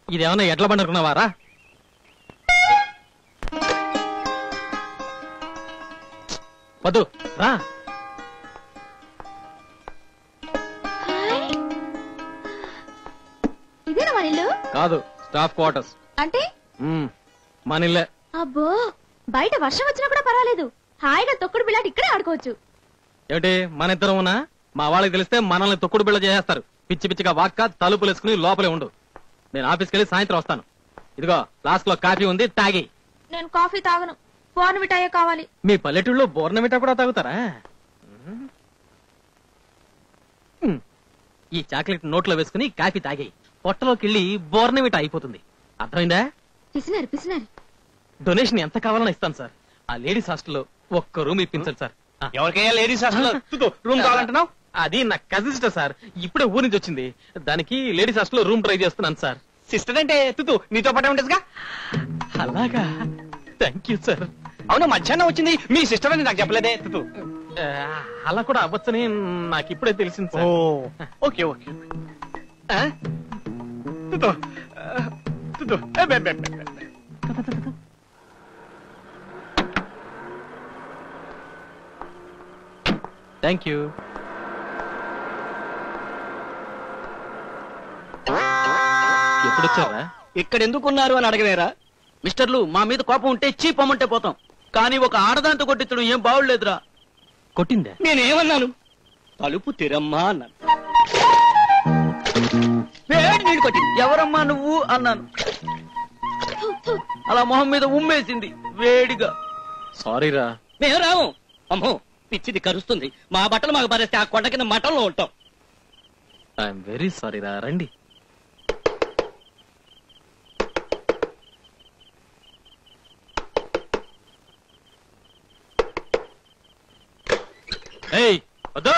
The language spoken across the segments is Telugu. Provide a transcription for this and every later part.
ఇదేమన్నా ఎట్ల బండి అనుకున్నావారా వద్దు రా హాయ్. ఇదేనా మన ఇల్లు కాదు స్టాఫ్ క్వార్టర్స్ అంటే మన ఇల్లే అబ్బో బయట వర్షం వచ్చినా కూడా పర్వాలేదు హాయిగా తొక్కుడు బిళ్ళాటి ఇక్కడే ఆడుకోవచ్చు ఏమిటి మన ఇద్దరం ఉన్నా మా వాళ్ళకి తెలిస్తే మనల్ని తొక్కుడు బిళ్ళ చేసేస్తారు పిచ్చి పిచ్చిగా వాక్క తలుపులు వేసుకుని లోపలే ఉండు నేను ఆఫీస్కి వెళ్ళి సాయంత్రం వస్తాను ఇదిగో లాస్ట్ లో కాఫీ ఉంది తాగి నేను కాఫీ తాగను ఫోన్ మిఠాయే కావాలి మీ పల్లెటూళ్ళలో బోర్నమిటా కూడా తాగుతారా మ్మ్. ఈ చాక్లెట్ నోట్లో వేసుకుని కాఫీ తాగి పొట్టలోకి వెళ్ళి బోర్నమిటా అయిపోతుంది అర్థమైందా పిసినారు పిసినారు డొనేషన్ ఎంత కావాలన్నా ఇస్తాను సార్ ఆ లేడీస్ హాస్టల్లో ఒక్క రూమ్ ఇప్పించాలి సార్ ఆ. ఎవరికైనా లేడీస్ హాస్టల్ రూమ్ కావాలంటున్నావు అది నా కజిన్ సిస్టర్ సార్ ఇప్పుడే ఊరి నుంచి వచ్చింది దానికి లేడీస్ హాస్టల్లో రూమ్ ట్రై చేస్తున్నాను సార్ సిస్టర్ అంటే తుతు నీతో పాటే ఉంటుందిగా అలాగా థ్యాంక్ యూ సార్ అవును మధ్యాహ్నం వచ్చింది మీ సిస్టర్ అని నాకు చెప్పలేదే తుతు ఆ, అలా కూడా అవ్వచ్చని నాకు ఇప్పుడే తెలిసింది సార్ ఓకే ఓకే ఆ? తుతు ఆ, తుతు ఏ, బే, బే, బే, బే. థ్యాంక్ యూ ఎప్పుడు వచ్చారా ఇక్కడ ఎందుకున్నారు అని అడగలేరా మిస్టర్లు మా మీద కోపం ఉంటే చీపమ్మంటే పోతాం కానీ ఒక ఆడదాంతో కొట్టించడం ఏం బాగులేదురా కొట్టిందా నేనేమన్నాను తలుపు తెరమ్మా అన్నాను వేడి నీళ్ళు కొట్టింది ఎవరమ్మా నువ్వు అన్నాను అలా మొహం మీద ఉమ్మేసింది వేడిగా సారీరా మేము రాము అమ్మో పిచ్చిది కరుస్తుంది మా బట్టలు మాకు పరిస్తే ఆ కొండ కింద మఠంలో ఉంటాం ఐఎమ్ వెరీ సారీరా రండి ఏయ్ వద్దు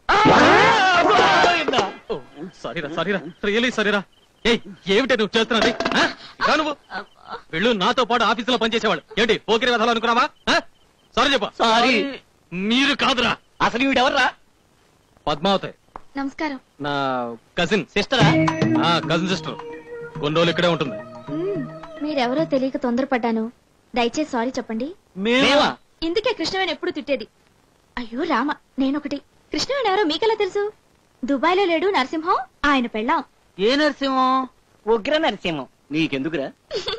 సారీరా సారీరా రియలీ సారీరా ఏయ్ ఏమిటి నువ్వు చేస్తున్నది ఆ? రా నువ్వు వెళ్ళు నాతో పాటు ఆఫీసులో పనిచేసేవాళ్ళు ఏంటి పోకిరి కథలు అనుకున్నావా ఆ? సారీ చెప్ప సారీ మీరు కాదురా అసలు వీడెవర్రా పద్మావతి నమస్కారం నా కజిన్ సిస్టరా ఆ కజిన్ సిస్టర్ కొన్ని రోజులు ఇక్కడే ఉంటుంది మ్మ్. మీరెవరో తెలియక తొందరపడ్డాను దయచేసి సారీ చెప్పండి మేమా ఇందుకే కృష్ణవేణి ఎప్పుడు తిట్టేది అయ్యో రామ నేనొకటి కృష్ణవేణి ఎవరో మీకెలా తెలుసు దుబాయ్ లో లేడు నరసింహం ఆయన పెళ్ళాం ఏ నరసింహం ఉగ్ర నరసింహం నీకెందుకురా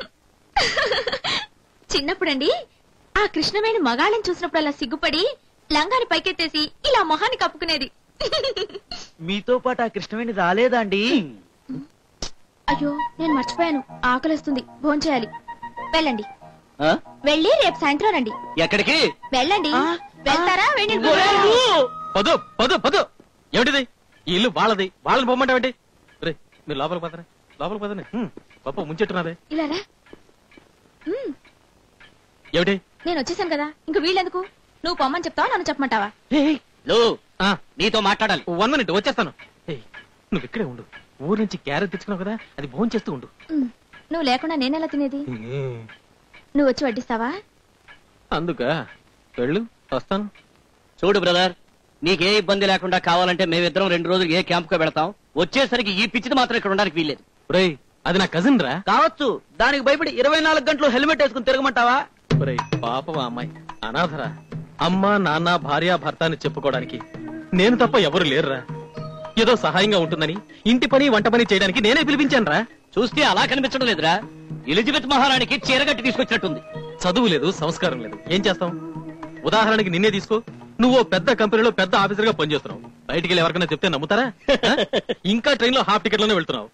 చిన్నప్పుడండి ఆ కృష్ణవేణి మగాళ్ళని చూసినప్పుడల్లా సిగ్గుపడి లంగాని పైకెత్తేసి ఇలా మొహాన్ని కప్పుకునేది మీతో పాటు ఆ కృష్ణవేణి రాలేదా అండి అయ్యో నేను మర్చిపోయాను ఆకలిస్తుంది భోంచేయాలి వెళ్ళండి వెళ్ళి రేపు సాయంత్రం రండి ఎక్కడికి వెళ్ళండి వెళ్తారా వెళ్ళి పదు పదు పదు ఏమిటిది ఈ ఇల్లు వాళ్ళది వాళ్ళని పొమ్మంటావేంటి రే మీరు లోపలికి పదరే లోపలికి పదనే పప్పు ముంచెట్టున్నారే ఇలా రా మ్మ్. ఏమిటి నేను వచ్చేసాను కదా ఇంక వీళ్ళెందుకు నువ్వు పొమ్మని చెప్తావా నన్ను చెప్పమంటావా లో ఆ, నీతో మాట్లాడాలి వన్ మినిట్ వచ్చేస్తాను ఏయ్, నువ్వు ఇక్కడే ఉండు ఊరు నుంచి క్యారెట్ తెచ్చుకున్నావు కదా అది భోజనం చేస్తూ ఉండు మ్మ్. నువ్వు లేకుండా నేనెలా తినేది నువ్వు వచ్చి వడ్డిస్తావా అందుక వెళ్ళు వస్తాను చూడు బ్రదర్ నీకే ఇబ్బంది లేకుండా కావాలంటే మేమిద్దరం రెండు రోజులు ఏ క్యాంప్ కు పెడతాం వచ్చేసరికి ఈ పిచ్చిది మాత్రం ఇక్కడ ఉండడానికి వీల్లేదు ఒరేయ్ అది నా కజిన్ రా కావచ్చు దానికి భయపడి ఇరవై నాలుగు గంటలు హెల్మెట్ వేసుకుని తిరగమంటావా ఒరేయ్ పాపం ఆ అమ్మాయి అనాథరా అమ్మ నాన్న భార్య భర్త అని చెప్పుకోవడానికి నేను తప్ప ఎవరు లేరురా ఏదో సహాయంగా ఉంటుందని ఇంటి పని వంట పని చేయడానికి నేనే పిలిపించాను రా చూస్తే అలా కనిపించడం లేదురా ఎలిజబెత్ మహారాణికి చీరగట్టి తీసుకొచ్చినట్టుంది చదువు లేదు సంస్కారం లేదు ఏం చేస్తాం ఉదాహరణకి నిన్నే తీసుకో నువ్వు ఓ పెద్ద కంపెనీలో పెద్ద ఆఫీసర్ గా పనిచేస్తున్నావు బయటికి వెళ్ళి ఎవరికైనా చెప్తే నమ్ముతారా ఆ? ఇంకా ట్రైన్ లో హాఫ్ టికెట్ లోనే వెళ్తున్నావు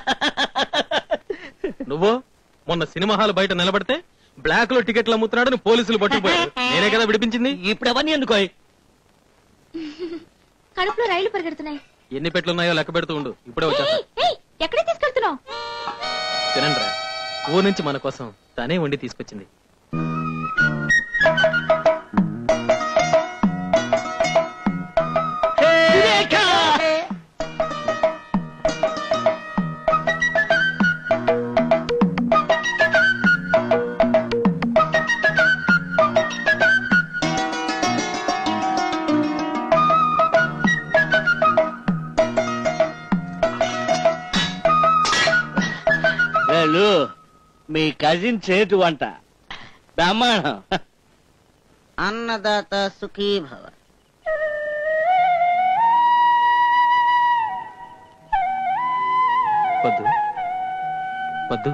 నువ్వు మొన్న సినిమా హాల్ బయట నిలబడితే బ్లాక్ లో టికెట్లు అమ్ముతున్నాడని పోలీసులు పట్టుకుపోయారు నేనే కదా విడిపించింది ఇప్పుడు అవన్నీ ఎందుకో కడుపులో రైళ్లు పరిగెడుతున్నాయి ఎన్ని పెట్లు ఉన్నాయో లెక్క పెడుతూ ఉండు ఇప్పుడే ఏయ్, వచ్చేస్తా ఏయ్, ఎక్కడికి తీసుకెళ్తున్నావు తినండి రా ఊరు నుంచి మన కోసం తనే వండి తీసుకొచ్చింది మీ కజిన్ చేటు వంట బ్రహ్మాండం అన్నదాత సుఖీ భవ వద్దు వద్దు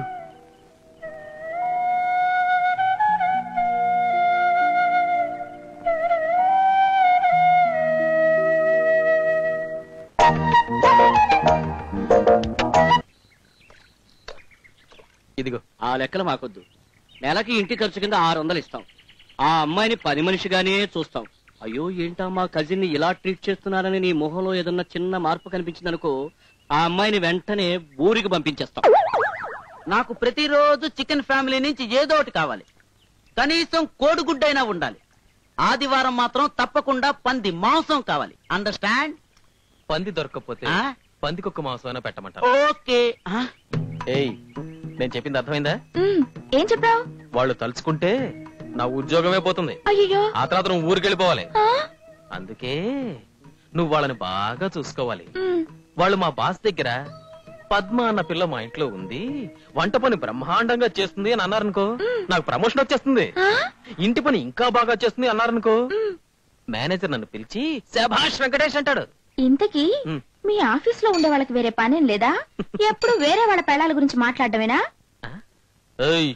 ఇదిగో ఆ లెక్కలు మాకొద్దు నెలకి ఇంటి ఖర్చు కింద ఆరు వందలు ఇస్తాం ఆ అమ్మాయిని పని మనిషిగానే చూస్తాం అయ్యో ఏంటా మా కజిన్ ని ఇలా ట్రీట్ చేస్తున్నారని నీ మొహంలో ఏదన్నా చిన్న మార్పు కనిపించిందనుకో ఆ అమ్మాయిని వెంటనే ఊరికి పంపించేస్తాం నాకు ప్రతిరోజు చికెన్ ఫ్యామిలీ నుంచి ఏదో ఒకటి కావాలి కనీసం కోడిగుడ్డైనా ఉండాలి ఆదివారం మాత్రం తప్పకుండా పంది మాంసం కావాలి అండర్స్టాండ్ పంది దొరకకపోతే ఆ? పందికొక్క మాంసం అయినా పెట్టమంటారు ఓకే ఆ? ఏయ్ నేను చెప్పింది అర్థమైందా ఉమ్, ఏం చెప్పావు వాళ్ళు తలుచుకుంటే నా ఉద్యోగమే పోతుంది అయ్యో ఆ తర్వాత నువ్వు ఊరికి వెళ్ళిపోవాలి అందుకే నువ్వు వాళ్ళని బాగా చూసుకోవాలి వాళ్ళు మా బాస్ దగ్గర పద్మ అన్న పిల్ల మా ఇంట్లో ఉంది వంట పని బ్రహ్మాండంగా చేస్తుంది అని అన్నారనుకో నాకు ప్రమోషన్ వచ్చేస్తుంది ఇంటి పని ఇంకా బాగా చేస్తుంది అన్నారనుకో మేనేజర్ నన్ను పిలిచి శభాష్ వెంకటేష్ అంటాడు ఇంతకీ ఉమ్. మీ ఆఫీస్ లో ఉండే వాళ్ళకి వేరే పనేం లేదా ఎప్పుడు వేరే వాళ్ళ పెళ్ళాల గురించి మాట్లాడమేనా ఆ? ఏయ్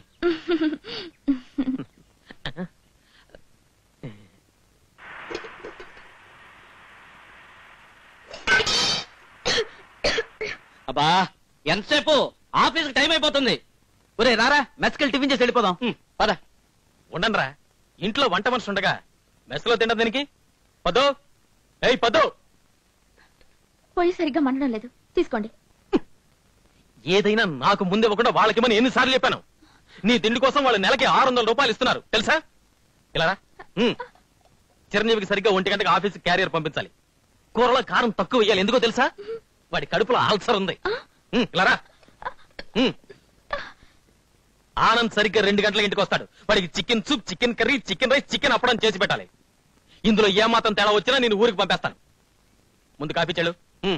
అబ్బా ఎంతసేపు ఆఫీస్ టైం అయిపోతుంది ఒరే రారా మెస్కెళ్ళి టిఫిన్ చేసి వెళ్ళిపోదాం హ్మ్, పద ఉండనరా ఇంట్లో వంట మనిషి ఉండగా మెస్లో తిండ దీనికి పదో ఏయ్ పదో పోయి సరిగ్గా మండడం లేదు తీసుకోండి ఏదైనా నాకు ముందే ఇవ్వకుండా వాళ్ళకి ఎన్నిసార్లు చెప్పాను నీ తిండి కోసం వాళ్ళు నెలకి ఆరు వందల రూపాయలు ఇస్తున్నారు తెలుసా ఇలా రా. ఉమ్. చిరంజీవికి సరిగ్గా ఒంటి గంటకి ఆఫీస్ క్యారియర్ పంపించాలి కూరలో కారం తక్కువ వేయాలి ఎందుకో తెలుసా వాడి కడుపులో ఆల్సర్ ఉంది ఉమ్, ఇలా రా. ఉమ్. ఆనంద్ సరిగ్గా రెండు గంటల ఇంటికి వస్తాడు వాడికి chicken soup chicken curry chicken rice chicken అప్పడం చేసి పెట్టాలి ఇందులో ఏ మాత్రం తేడా వచ్చినా నేను ఊరికి పంపేస్తాను ముందు కాఫీ చెడు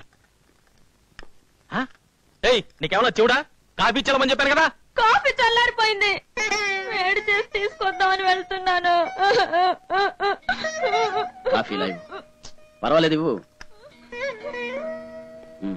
ఏయ్ నీకేమన్నా చెవుడా కాఫీ చెల్లమని చెప్పాను కదా కాఫీ చల్లారిపోయింది వేడి చేసి తీసుకొద్దామని వెళ్తున్నాను కాఫీ లైవ్ పర్వాలేదు ఇవ్వు ఉమ్.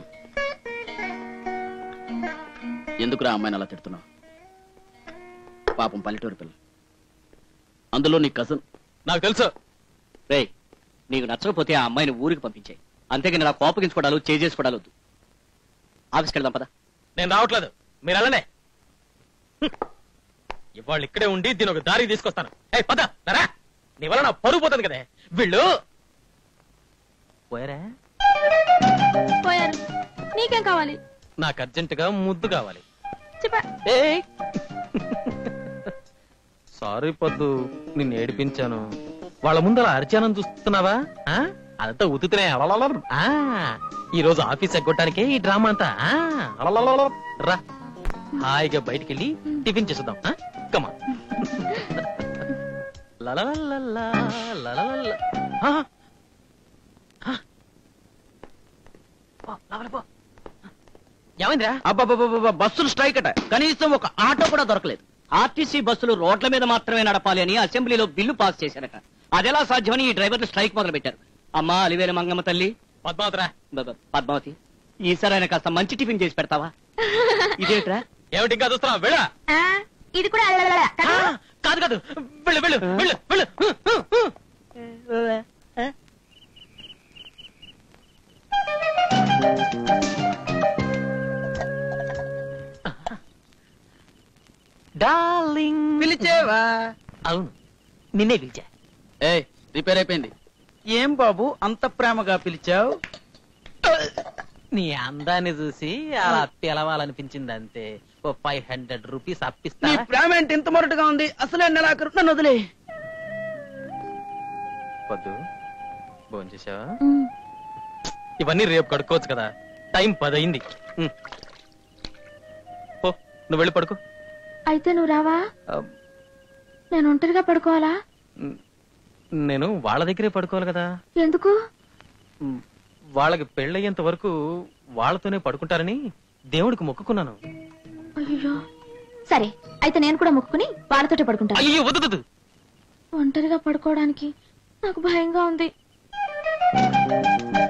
ఎందుకురా అమ్మాయిని అలా తిడుతున్నావు పాపం పల్లెటూరు పిల్ల అందులో నీ కజన్ నాకు తెలుసు రే నీకు నచ్చకపోతే ఆ అమ్మాయిని ఊరికి పంపించాయి అంతేగాని ఇలా కోపగించుకోవడాలు చేసుకోవడాలు వద్దు ఆఫీస్కి వెళ్దాం పదా నేను రావట్లేదు మీరు వెళ్ళనే హ్మ్. ఇవాళ ఇక్కడే ఉండి దీని ఒక దారికి తీసుకొస్తాను ఏ పద రా నీ వల్ల నా పరుగు పోతుంది కదే వీళ్ళు పోయారా పోయాను నీకేం కావాలి నాకు అర్జెంటుగా ముద్దు కావాలి చెప్పా ఏయ్ సారీ పొద్దు నిన్ను ఏడిపించాను వాళ్ళ ముందు అలా అరిచానని చూస్తున్నావా ఆ? అదంతా ఉతుకునే అలలల. ఆ ఈ రోజు ఆఫీస్ ఎగ్గొట్టడానికే ఈ డ్రామా అంతా ఆ, అలలలల. రా హాయిగా బయటికి వెళ్ళి టిఫిన్ చేసేద్దాం కమా ఏమైందిరా అబ్బబ్బబ్బబ్బ బస్సులు స్ట్రైక్ అట కనీసం ఒక ఆటో కూడా దొరకలేదు ఆర్టీసీ బస్సులు రోడ్ల మీద మాత్రమే నడపాలి అని అసెంబ్లీలో బిల్లు పాస్ చేశారట అదెలా సాధ్యమని ఈ డ్రైవర్లు స్ట్రైక్ మొదలు పెట్టారు అమ్మా అలివేల మంగమ్మ తల్లి పద్మావతిరా బ- పద్మావతి ఈసారి ఆయన కాస్త మంచి టిఫిన్ చేసి పెడతావా ఇదేట్రా ఏమిటి ఇంకా చూస్తున్నావు వెళ్ళా ఆ, ఇది కూడా అలలల, ఆ, కదా? కాదు కాదు వెళ్ళు వెళ్ళు వెళ్ళు వెళ్ళు హు, హు, హు. డార్లింగ్ పిలిచేవా అవును నిన్నే పిలిచా ఏ రిపేర్ అయిపోయింది ఏం బాబు అంత ప్రేమగా పిలిచావు నీ అందాన్ని చూసి అలా పిలవాలనిపించింది అంతే ఓ ఫైవ్ హండ్రెడ్ రూపీస్ నీ అప్పిస్తా ప్రేమ ఏంటి ఇంత మొరటుగా ఉంది అసలే నెలాఖరు నన్ను వదిలే వద్దు భోంచేసావా ఉమ్, ఇవన్నీ రేపు కడుక్కోవచ్చు కదా టైం పదయింది ఉమ్. పో నువ్వు వెళ్ళి పడుకో అయితే నువ్వు రావా ఆ, నేను ఒంటరిగా పడుకోవాలా ఉమ్, నేను వాళ్ళ దగ్గరే పడుకోవాలి కదా ఎందుకు ఉమ్, వాళ్ళకి పెళ్ళయ్యేంత వరకు వాళ్ళతోనే పడుకుంటారని దేవుడికి మొక్కుకున్నాను అయ్యో సరే అయితే నేను కూడా మొక్కుకుని వాళ్ళతోటే పడుకుంటాను అయ్యో వద్దు వద్దు. ఒంటరిగా పడుకోవడానికి నాకు భయంగా ఉంది